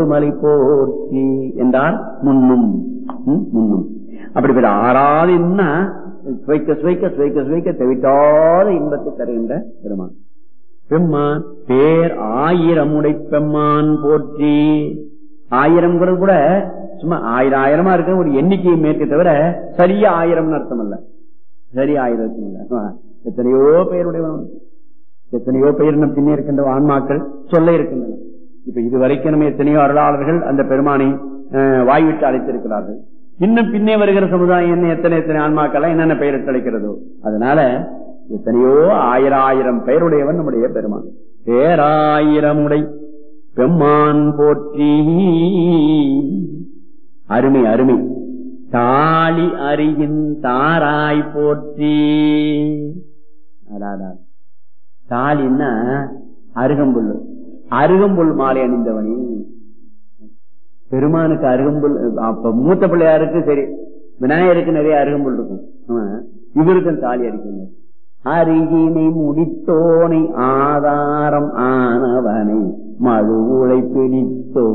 மலை போற்றி என்றால் முன்னும் ம், முன்னும் அப்படிப்பட்ட ஆறாவது என்ன சுவைக்க சுவைக்க சுவைக்க சுவைக்க தவிட்டாத இன்பத்தை தருகின்ற பெருமான் பெம்மான் பேர் ஆயிரம் உடை பெம்மான் போற்றி ஆயிரம்ங்கிறது கூட சும்மா ஆயிரம் ஆயிரமா இருக்க ஒரு எண்ணிக்கையை மேற்க தவிர சரியா ஆயிரம்னு அர்த்தம் அல்ல சரி ஆயிரம் இல்ல எத்தனையோ பெயருடையவன் எத்தனையோ பெயர் நம் பின்னே இருக்கின்ற ஆன்மாக்கள் சொல்ல இருக்கின்றன இப்ப இது வரைக்கும் நம்ம எத்தனையோ அருளாளர்கள் அந்த பெருமானை அஹ், வாய்விட்டு அழைத்திருக்கிறார்கள் இன்னும் பின்னே வருகிற சமுதாயம் என்ன எத்தனை எத்தனை ஆன்மாக்கள் என்னென்ன பெயரிட்டு அழைக்கிறதோ அதனால எத்தனையோ ஆயிரம் ஆயிரம் பெயருடையவன் நம்முடைய பெருமான் பேராயிரமுடை பெம்மான் போற்றி அருமை அருமை தாலி அறியின் தாராய் போற்றி அடாடா. தாலின்னா அருகம்புல் அருகம்புல் மாலை அணிந்தவனே பெருமானுக்கு அருகம்புல் அப்ப மூத்த பிள்ளையாருக்கு சரி விநாயகருக்கு நிறைய அருகம்புல் இருக்கும் ஆமா. இவருக்கும் தாலி அடிக்கணும் அருகினை முடித்தோனை ஆதாரம் ஆனவனை மழு உழை பிடித்தோ